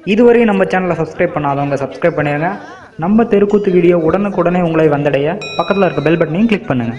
இதுவரையும் நம்ம சேனலை சப்ஸ்கிரைப் பண்ணாதவங்க சப்ஸ்கிரைப் பண்ணிடுங்க நம்ம தெருக்கூத்து வீடியோ உடனுக்குடனே உங்களை வந்தடைய பக்கத்தில் இருக்க பெல் பட்டனையும் கிளிக் பண்ணுங்கள்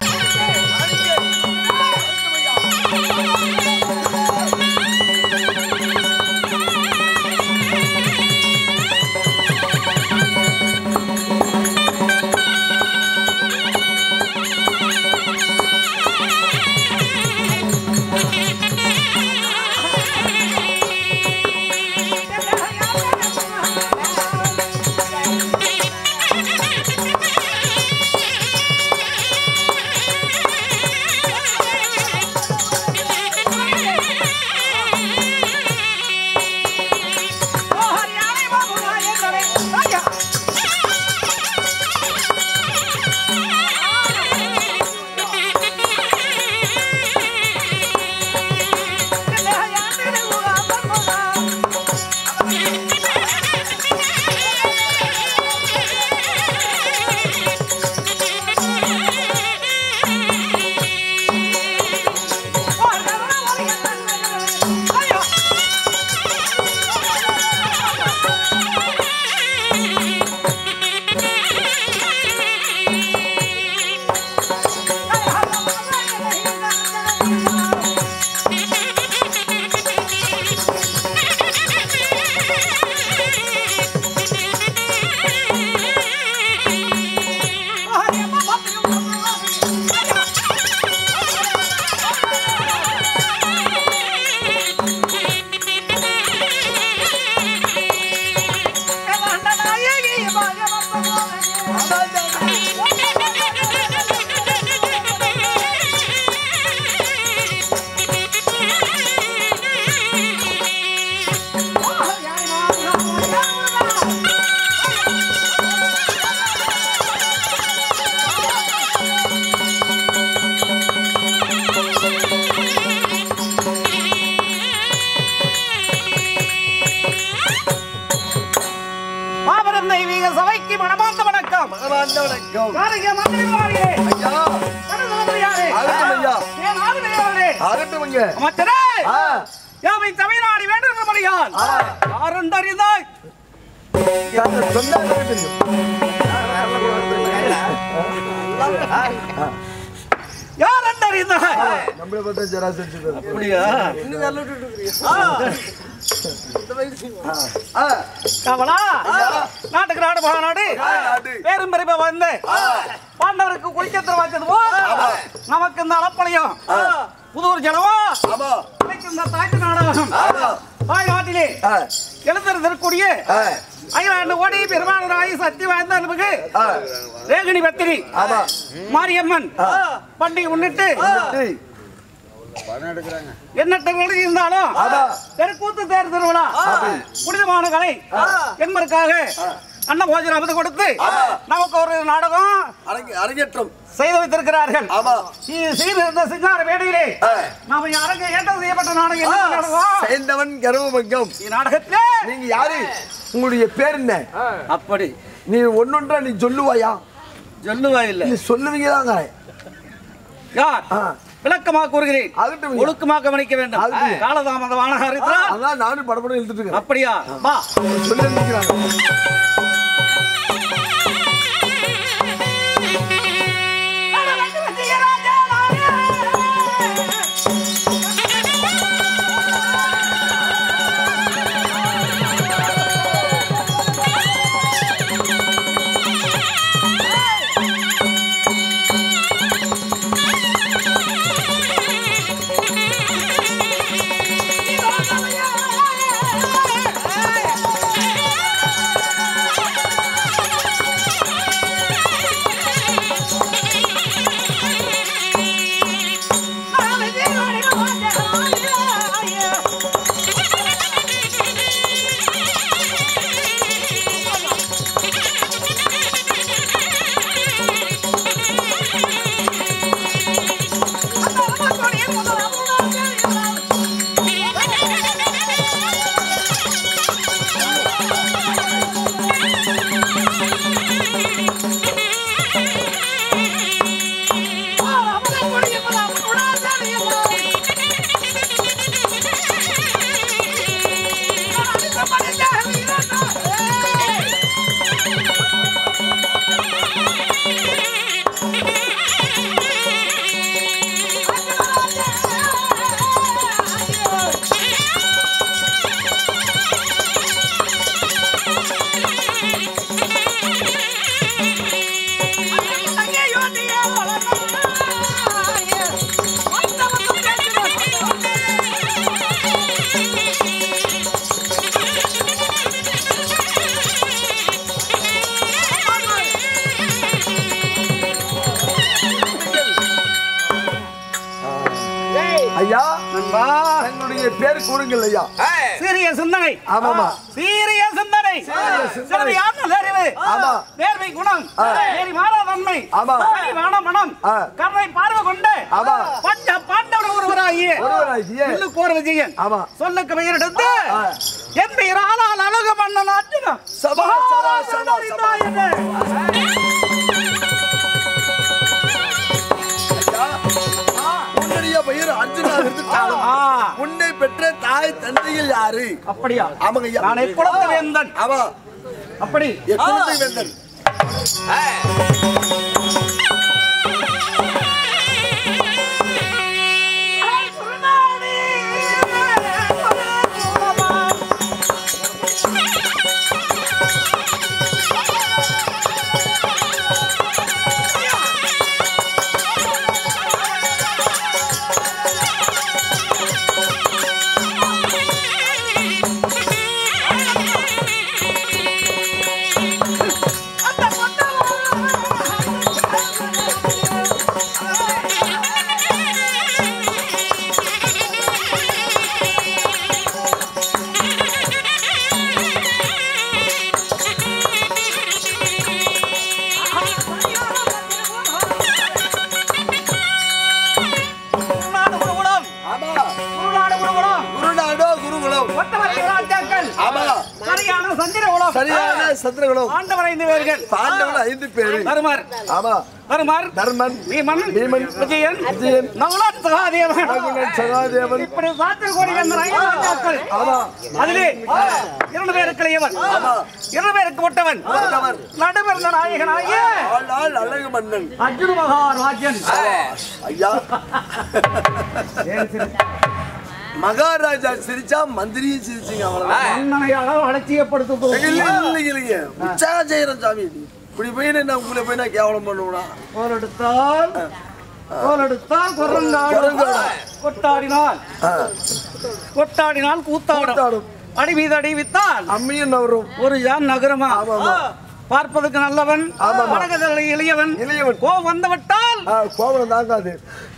மாபெரும் தெய்வீக சபைக்கு மனமார்ந்த வணக்கம் மகனாண்ட வணக்கம் காரிக மந்திரிமாரியே ஐயா கனகமந்திரியாரே ஆகட்டும் ஐயா. என் ஆளுமையாளரே ஆகட்டும்ங்க அமைச்சரே ஆ, யாவை தமிழ்நாடு வேண்டும் மரியாள் ஆ. யாருண்டறிந்தாய் யார்கிட்ட சொன்னா எனக்கு தெரியும். யாருண்டறிந்தாய் நம்மளை பார்த்தா ஜராசரி சொல்றாரு. அப்படியா ஆ, கவலா நாட்டுக்கு நாடு மகாநாடு நாடு. பேரும் பெருமை வந்து பாண்டவருக்கு குளிக்கத்தில் வச்சது போல் நமக்கு இந்த அளப்பளையும் புதூர் ஜனவா ஆமா, இன்னைக்கு இந்த தாய்க்கு நாடகம் ஆமா. தாய் நாட்டிலே ஆ, எழுந்திருக்கக்கூடிய ஆ, ஐயாண்டு ஓடி பெருமாளராய் சக்தி வாய்ந்த அன்புக்கு ஆ, ரேகிணி பத்திரி ஆமா. மாரியம்மன் பண்டிகை முன்னிட்டு டேய், எண்ணற்ற நிலை இருந்தாலும் ஆமா. தெருக்கூத்து தேர் திருவிழா புனிதமான கலை என்பதற்காக அன்ன போஜனம் அமுது கொடுத்து நமக்கு ஒரு நாடகம் அரங்க- அரங்கேற்றம் செய்து வைத்திருக்கிறார்கள் ஆமா சீ- சீர்திருத்த சிங்கார வேடியிலே ஆ. நாம யாருக்கு ஏற்றம் செய்யப்பட்ட நாடகம் என்ன நாடகம் சேர்ந்தவன் கர்வமங்கம் இந்நாடகத்திலே நீங்க யாரு உங்களுடைய பேர் என்ன அப்படி நீ ஒன்னொன்றா நீ சொல்லுவாயா சொல்லுவா இல்ல நீ சொல்லுவீங்க தாங்க யார் ஆ. விளக்கமாக கூறுகிறேன் ஆகட்டும் ஐயா. ஒழுக்கமாக கவனிக்க வேண்டும் ஆகட்டும். காலதாமதமான ஹரித்ரா அதான் நானும் படப்படம் எழுதிட்டு இருக்கேன் அப்படியா வா சொல்லி நிற்கிறாங்க Thank you. ஐயா நண்பா தங்களுடைய பேர் கூறுங்கள் ஐயா சீரிய சிந்தனை ஆமாமா சீரிய சிந்தனை சிலது யாருன்னு அறிவு ஆமா. நேர்மை குணம் நேரி மாறாதன்மை ஆமா. கனிவான மனம் ஆ. கருணை பார்வை கொண்டு ஆமா. பஞ்ச பாண்டவர் ஒருவராகிய ஒருவராகிய வில்லு கோர் விஜயன் ஆமா. சொல்லுக்கு பெயரெடுத்து ஆ. என் பெயர் ஆளால் அழகு மன்னன் அர்ஜுனன் சபா, சபா, சபா, சபா. உன்னுடைய பெயர் அர்ஜுனா இருந்துட்டாலும் ஆ, உன்னை பெற்ற தாய் தந்தைகள் யாரு அப்படியா ஆமாங்க ஐயா நானே குலத்து வேந்தன் ஆமா அப்படி என் குழந்தை வேந்தன் குருநாடு குருகுலம் ஆமா குருநாடு குருகுலம் குருநாடோ குருகுலம் ஒட்டவரை ராஜாக்கள் ஆமா சரியான சந்திர குலம் சரியான சந்திரகுலம் ஆண்டவர் ஐந்து பேர்கள் பாண்டவன் ஐந்து பேரு தருமர் ஆமா தருமர் தர்மன் பீமன் பீமன், விஜயன் விஜயன், நகுலன் சகாதேவன் ரகுலன், சகாதேவன் இப்படி சாத்திர கோடி வந்த ஐந்து ராஜாக்கள் ஆமா அதிலே இரண்டு பேருக்கு இளையவன் இரண்டு பேருக்கு ஒட்டவன் ஒட்டவன். நடுவர் நாயகனாகிய ஆளாள் அழகு மன்னன் அர்ஜுன மகாராஜன் ஐயா மகாராஜா சிரிச்சா மந்திரியும் சிரிச்சுங்க அவ்வளவுதான் மன்னனை அளவு அலட்சியப்படுத்த இல்ல, இல்ல, இல்லைங்க. உற்சாகம் செய்யறேன் சாமி இப்படி போய் நான் உங்களை போய் நான் கேவலம் பண்ணுவேனா போர் எடுத்தால் போர் எடுத்தால் குரங்காடும் குரங்காடும். கொட்டாடினால் ஆ, கொட்டாடினால் கூத்தாடும் கூத்தாடும். அடி மீது அடி வித்தால் அம்மியும் நவரும் ஒரு யான் நகரமா ஆமாமா. பார்ப்பதற்கு நல்லவன் ஆமாமா. வடகதலை இளையவன் இளையவன். கோபம் வந்து விட்டால் ஆ, கோவலம் தாங்காது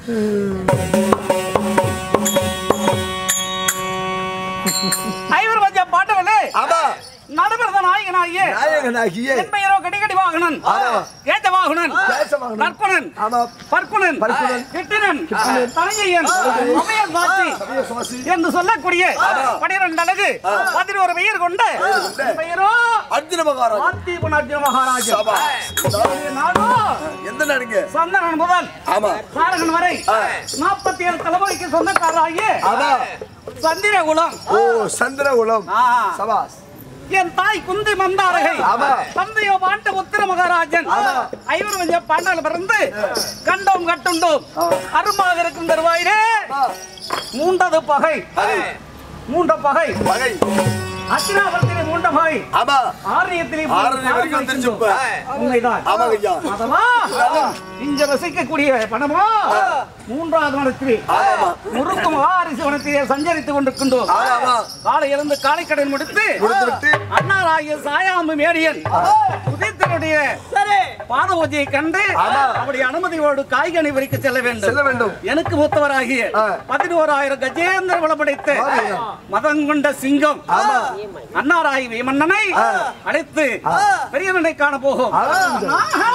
ஐவர் பஞ்சம் பாட்டவனே ஆமா நடுபிறந்த நாயகனாகிய நாயகனாகிய என் பெயரோ கடிகடி வாகனன் ஆமா. ஏஜவாகுனன் கேசவாகனன். நற்பனன் ஆமா பற்குணன் பற்குணன். கிட்டினன் தனஞ்சயன் அமயன் வாசி சுவாசி. என்று சொல்லக்கூடிய பனிரெண்டு அழகு பதினோரு பெயர் கொண்ட என் பெயரோ அர்ஜுன மகாராஜா பார்த்திபன் அர்ஜுன மகாராஜா சபா. நாடோ எந்த நாடுங்க சந்தனன் முதல் ஆமா சாரகன் வரை நாற்பத்தி ஏழு தலைமுறைக்கு சொந்தக்காரராகிய ஆமா சந்திரகுலம் ஓ சந்திரகுலம் ஆ. சபாஸ் என் தாய் குந்தி மந்தாரகை ஆமா. தந்தையோ பாண்ட உத்திர மகாராஜன் ஐவர் வஞ்ச பாண்டால் பிறந்து கண்டோம் கட்டுண்டோம் அருமாக இருக்கும் தருவாயிரே மூண்டது பகை மூண்ட பகை பகை அச்சினாபுரத்திலே மூண்ட பகை ஆமா ஆரியத்திலே ஆறரை வரைக்கும் வந்துருச்சு இப்ப உண்மைதான் ஆமாங்க ஐயா அதவா இங்க வசிக்கக்கூடிய பணமா மூன்றாவது மனத்திலே ஆமா முறுக்கு மகாரிசி வனத்திலே சஞ்சரித்துக் கொண்டிருக்கின்றோம் ஆமா காலை எழுந்து காலைக்கடன் முடித்து கொடுத்துட்டு அண்ணாராகிய சாயாம்பு மேடியன் உதயத்தினுடைய பாத பூஜையை கண்டு அவருடைய அனுமதியோடு காய்கனி வரைக்கும் செல்ல வேண்டும் செல்ல வேண்டும் எனக்கு மூத்தவராகிய ஆ. பதினோராயிரம் கஜேந்திர வளப்படைத்த மதங்கொண்ட சிங்கம் அன்னாராகி வீமன்னனை அழைத்து பெரியவனை காண போகும் ஆஹா!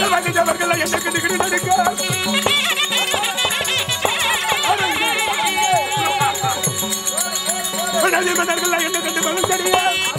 வந்தவர்கள் என்ன கண்டு கண்டு நடுங்க மன்னர்கள் என்ன கண்டு மனம் தெரியா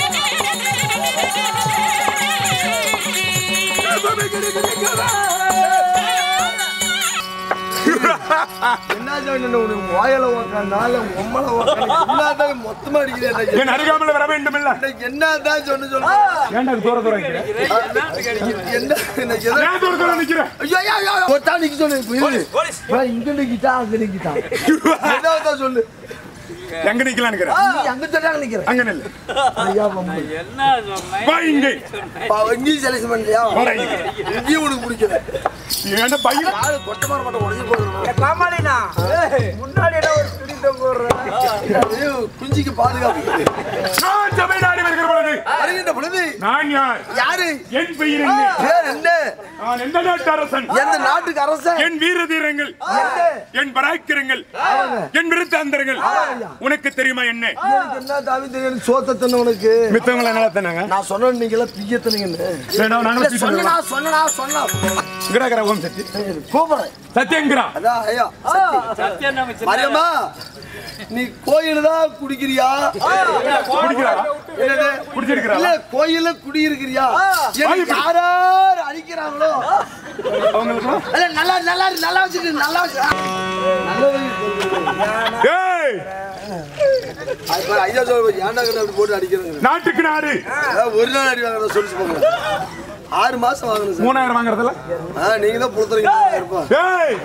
என்ன சாமி உனக்கு வாயில உக்காந்தால உம்மல உக்காந்து என்னதான் மொத்தமா அடிக்கிறேன் என் அருகாமல் வர வேண்டும் இல்ல என்னதான் சொன்ன சொல்லு ஏன்டா தூர தூரம் நிக்கிற? என்ன எனக்கு எதை- ஏன் தூர தூரம் நிக்கிற ஐயோ, ஐயோ, ஐயோ, ஒத்தா நிக்க சொல்லு, இப்ப இரு. வா, இங்க நிக்கிட்டா, அங்க நிக்கிட்டா. ஏதாவது தான் சொல்லு. எங்க நிக்கலாம் நிக்கிற நீ அங்க சொன்னாங்க நிக்கிறேன். அங்க நில்லு ஐயா, வம்பு. வா இங்கே பா, இங்கேயும் selection பண்ணலையா? வாடா இங்க. இங்கேயும் உனக்கு பிடிக்கல. ஏன்டா பையன் ஆளு கொட்டை மரம் மட்டும் உடைஞ்சு போகுது. காமாலினா முன்னாடி என்ன ஒரு துணி தொங்க ஐயோ, குஞ்சிக்கு பாதுகாப்பு நான் சபை நாடி வருகிற பொழுது வருகின்ற பொழுது நான் யார் யாரு என் பெயர் என்ன பேர் என்ன நான் எந்த நாட்டு அரசன் எந்த நாட்டுக்கு அரசன் என் வீர தீரங்கள் என் பராக்கிரங்கள் என் விருத்தாந்தரங்கள் உனக்கு தெரியுமா என்ன எனக்கு என்ன தாவி தெரியும் சோத்த தின்ன உனக்கு மித்தவங்களை நல்லா தானாங்க நான் சொன்ன நீங்களா பிய்யத்தனீங்கன்னு வேண்டாம் நாங்களும் இல்ல, சொன்னனா சொன்னனா சொன்னா கிரகர ஓம் சக்தி கூப்பிடுறேன் சத்தியங்கிரா அதான் ஐயா மரியம்மா நீ கோயில் தான் குடிக்கிறியா குடிக்கிறா என்னது? குடிச்சிருக்கிறா இல்ல கோயில்ல குடியிருக்கிறியா எனக்கு யாரார் அடிக்கிறாங்களோ அவங்களுக்கு இல்ல நல்லா நல்லா இரு, நல்லா வச்சுட்டு நல்லா வச்சு நல்லது ஏய் அது பாரு, ஐயா சொல்ல ஏன்டா கண்ணு அப்படி போட்டு அடிக்கிறாங்க நாட்டுக்கு நாடு ஒரு நாள் அடி வாங்குறத சொல்லி போங்க ஆறு மாசம் வாங்கணும் சார் மூணாயிரம் வாங்குறதுல ஆ, நீங்க தான் புடுத்துறீங்க இருப்பா ஏய்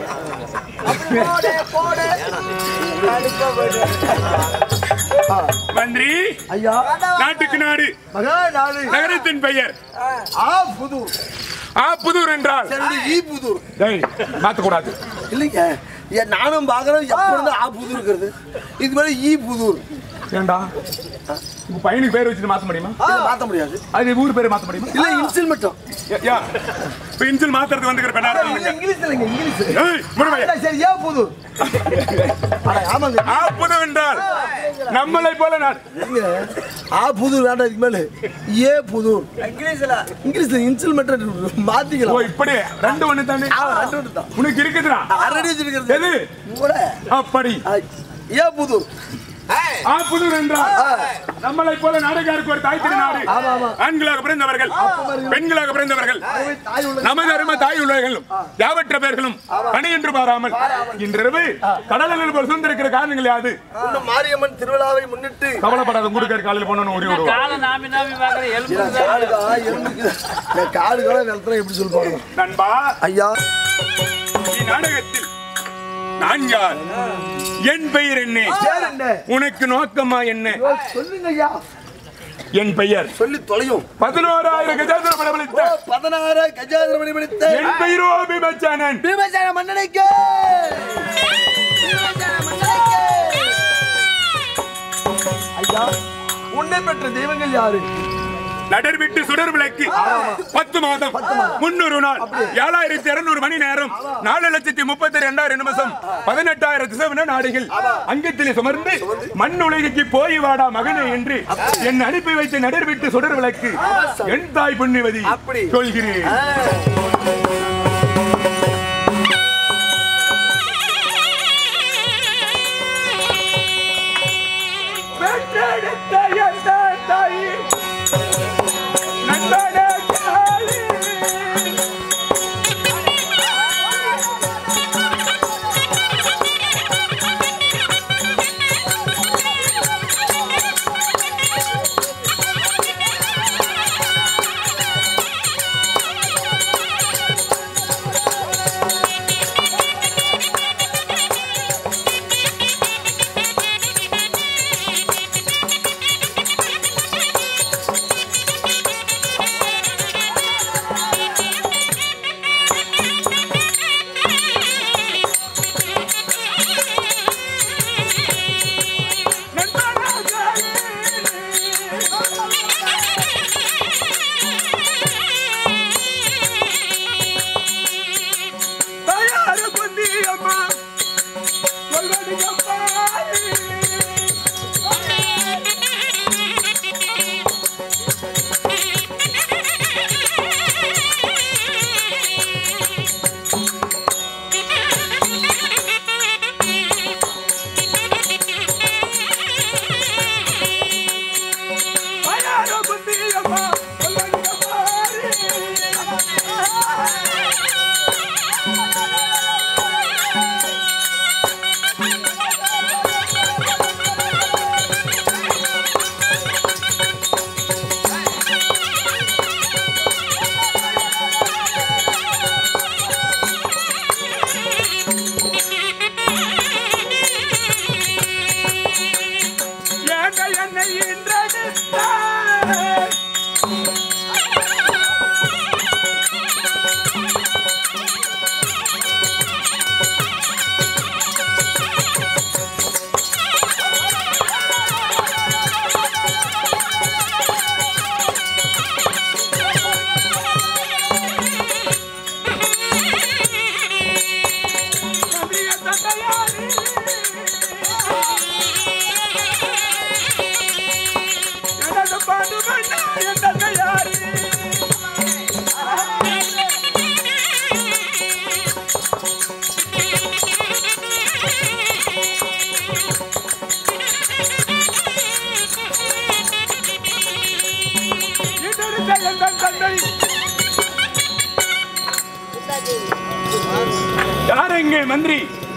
மந்திரி ஐயா நாட்டுக்கு நாடு மகா நாடு நகரத்தின் பெயர் ஆ புதூர் ஆ புதூர் என்றால் சரி ஈ புதூர் ஏய் மாத்தக்கூடாது இல்லைங்க ஏன் நானும் பாக்குறேன் எப்ப இருந்து ஆ புதூர் இருக்கிறது இது மாதிரி ஈ புதூர் ஏண்டா உங்க பையனுக்கு பேர் வச்சுட்டு மாத்த முடியுமா இதை மாத்த முடியாது அது ஊர் பேரை மாத்த முடியுமா இல்ல இன்சில் மட்டும் ஏ- யா இப்ப இன்சில் மாத்துறது வந்துக்கிற இல்ல, பெண்ணாரு இங்கிலீஷ் இல்லைங்க இங்கிலீஷ் ஏய் முருமையா அட, சரி ஏன் புதூர் அட, ஆமாங்க ஆ புதூர் என்றால் நம்மளை போல நான் இல்லைங்க. ஆ புதூர் வேண்டாம் இதுக்கு மேல ஏ புதூர் இங்கிலீஷ்ல இங்கிலீஷ்ல இன்சில் மட்டும் ஓ மாத்திக்கலாம் இப்படி ரெண்டு ஒண்ணு தானே ஆ, ரெண்டு ஒன்று தான் உனக்கு இருக்குதுடா அரடி வச்சிருக்கிறது எது கூட அப்படி ஆ, ஏ புதூர் ஆ புதூர் என்றால் நம்மளை போல நாடகாருக்கு ஒரு தாய் திருநாடு ஆமா, ஆமா. ஆண்களாக பிறந்தவர்கள் பெண்களாக பிறந்தவர்கள் தாய் உள்ள நமது அருமை தாய் உள்ளவர்களும் யாவற்ற பேர்களும் பணி என்று பாராமல் இன்றிரவு கடலில் போல் சூழ்ந்திருக்கிற காரணங்கள் யாது இன்னும் மாரியம்மன் திருவிழாவை முன்னிட்டு கவலைப்படாத முடுக்கர் காலையில் போனோன்னு ஓடி விடுவோம் காலை நாமி நாமி பாக்குற எலும்பு என் காடுகா எறும்புக்கு என் காடுகளா வெள்ளத்துல எப்படி சொல்லுவாங்க நண்பா ஐயா இந்நாடகத்தில் நான் யார் என் பெயர் என்ன பேர் என்ன உனக்கு நோக்கமா என்ன ஐயோ, சொல்லுங்க ஐயா என் பெயர் சொல்லி தொலையும் பதினோராயிரம் கஜாந்திர படமளித்த ஓ, பதினாறு கஜாதிபதி படித்த என் பெயரோ பீமச்சானன் பீமசேன மன்னனுக்கு பீமசேன மன்னனுக்கு ஐயா உன்னை பெற்ற தெய்வங்கள் யாரு நடர் விட்டு சுடர் விளக்கு பத்து மாதம் முன்னூறு நாள் ஏழாயிரத்தி இருநூறு மணி நேரம் நாலு லட்சத்தி முப்பத்தி ரெண்டாயிரம் நிமிஷம் பதினெட்டாயிரம் திசைவின நாடுகள் அங்கத்திலே சுமர்ந்து மண் உலகிற்கு போய் வாடா மகனே என்று என் அனுப்பி வைத்த நடர் விட்டு சுடர் விளக்கு என் தாய் புண்ணியவதி அப்படி. சொல்கிறேன் பெற்றெடுத்த என் தாய் நண்பனே காளி. யார் எங்கே மந்திரி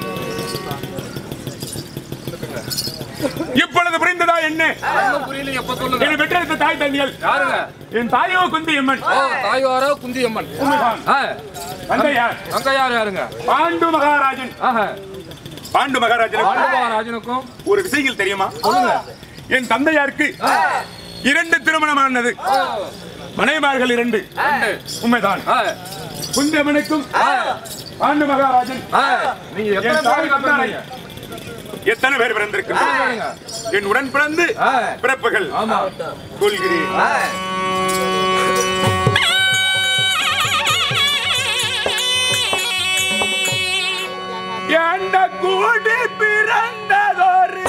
இப்பொழுது புரிந்ததா என்ன ஒண்ணும் புரியலைங்க எப்ப சொல்லுங்க என் பெற்றெடுத்த தாய் தந்தைகள் யாருங்க என் தாயோ குந்தி அம்மன் ஓ தாய்வாரோ குந்தியம்மன் உண்மைதான். ஆ, தந்தையார் அங்க யார் யாருங்க பாண்டு மகாராஜன் ஆஹா பாண்டு மகாராஜன் பாண்டுமகாராஜனுக்கும் ஒரு விஷயங்கள் தெரியுமா என் தந்தையாருக்கு இரண்டு திருமணமானது மனைமார்கள் இரண்டு உண்மைதான் ஆ, குந்தமனுக்கும் பாண்டு மகாராஜன் ஆ, நீங்க எத்தனை என் தாய் பேர் தந்தாரை கட்டுறீங்க எத்தனை பேர் பிறந்திருக்கிறாங்க என் உடன் பிறந்து ஆ. பிறப்புகள் ஆமா கொள்கிறேன் ஆ, எந்த கூடி பிறந்ததொரு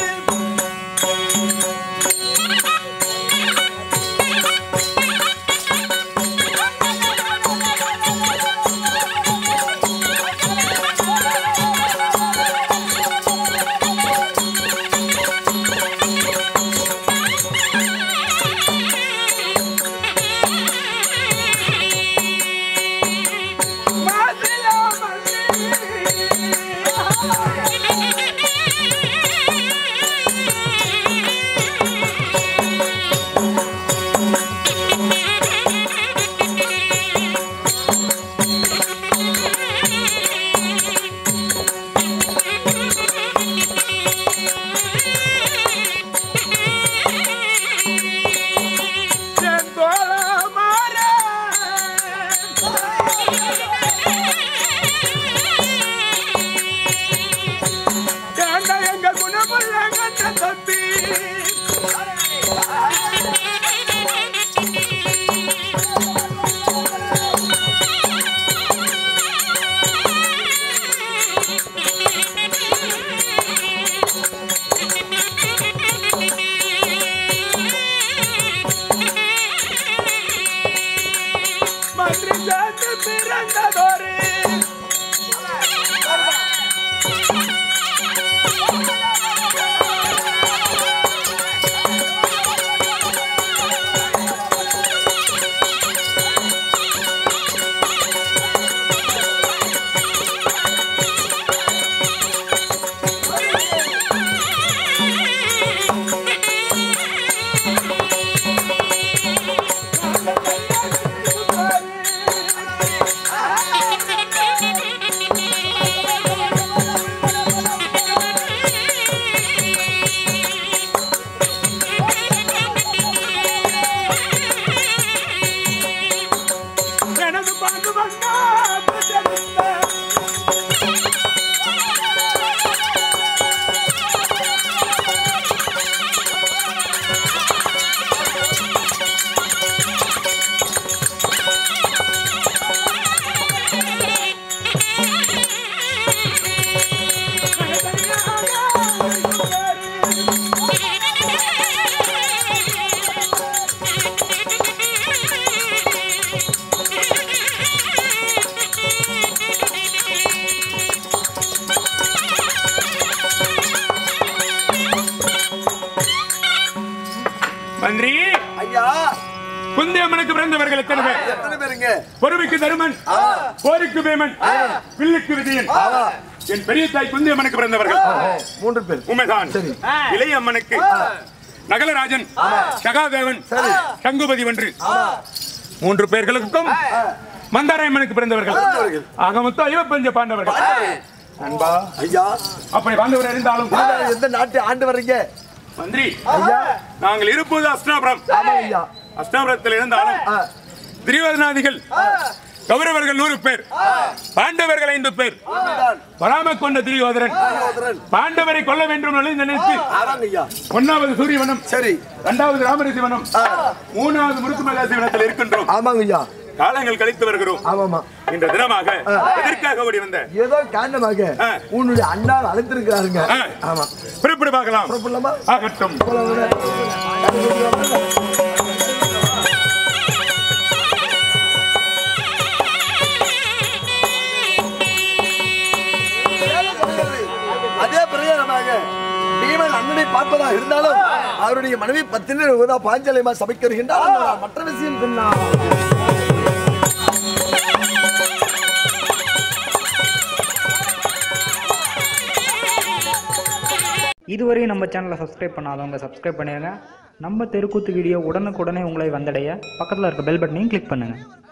எங்க குணமுள்ள கண்ட தொட்டி மந்திரி சேர்ந்து பிறந்ததொரு எனது பாண்டு வந்தா மந்திரி ஐயா குந்தி அம்மனுக்கு பிறந்தவர்கள் எத்தனை பேர் எத்தனை பேருங்க பொறுமைக்கு தருமன் போருக்கு பேமன் வில்லுக்கு விஜயன் என் பெரிய தாய் குந்தி அம்மனுக்கு பிறந்தவர்கள் மூன்று பேர் உண்மைதான் சரி. இளைய அம்மனுக்கு நகலராஜன் சகாதேவன் சங்குபதி வென்று மூன்று பேர்களுக்கும் மந்தாரை அம்மனுக்கு பிறந்தவர்கள் ஆக மொத்தம் ஐவப்பஞ்ச பாண்டவர்கள் நண்பா ஐயா அப்படி பாண்டவர் இருந்தாலும் நீங்க எந்த நாட்டை ஆண்டு வர்றீங்க மந்திரி ஐயா நாங்கள் இருப்பது அஸ்னாபுரம் ஆமாங்க ஐயா அஸ்னாபுரத்தில் இருந்தாலும் ஆ, திரிவதனாதிகள் கௌரவர்கள் நூறு பேர் பாண்டவர்கள் ஐந்து பேர் உண்மைதான். வராம கொண்ட திரியோதரன் சகோதரன். பாண்டவரை கொல்ல வேண்டும் என்று நினைத்து ஆமாங்க ஐயா ஒன்னாவது சூரியவனம் சரி இரண்டாவது ராமரிசி வனம் மூணாவது முருக்கு மகாசி வனத்தில் இருக்கின்றோம் ஆமாங்க ஐயா காலங்கள் கழித்து வருகிறோம் ஆமாமா இன்ற தினமாக எதற்காக ஓடி வந்த ஏதோ காரணமாக ஆ. உன்னுடைய அண்ணால் அழைத்திருக்கிறாருங்க ஆ. ஆமா பிறப்பிடு பார்க்கலாம் புறப்படலாமா ஆகட்டும் அதே பிரயோகமாக பீமன் அண்ணனை பார்ப்பதா இருந்தாலும் அவருடைய மனைவி பத்தினி பாஞ்சலியமா சபைக்கு வருகின்றார் மற்ற விஷயம் சொன்னா இதுவரையும் நம்ம சேனலை சப்ஸ்கிரைப் பண்ணாதவங்க சப்ஸ்கிரைப் பண்ணிடுங்க நம்ம தெருக்கூத்து வீடியோ உடனுக்குடனே உங்களை வந்தடைய பக்கத்தில் இருக்க பெல் பட்டனையும் கிளிக் பண்ணுங்கள்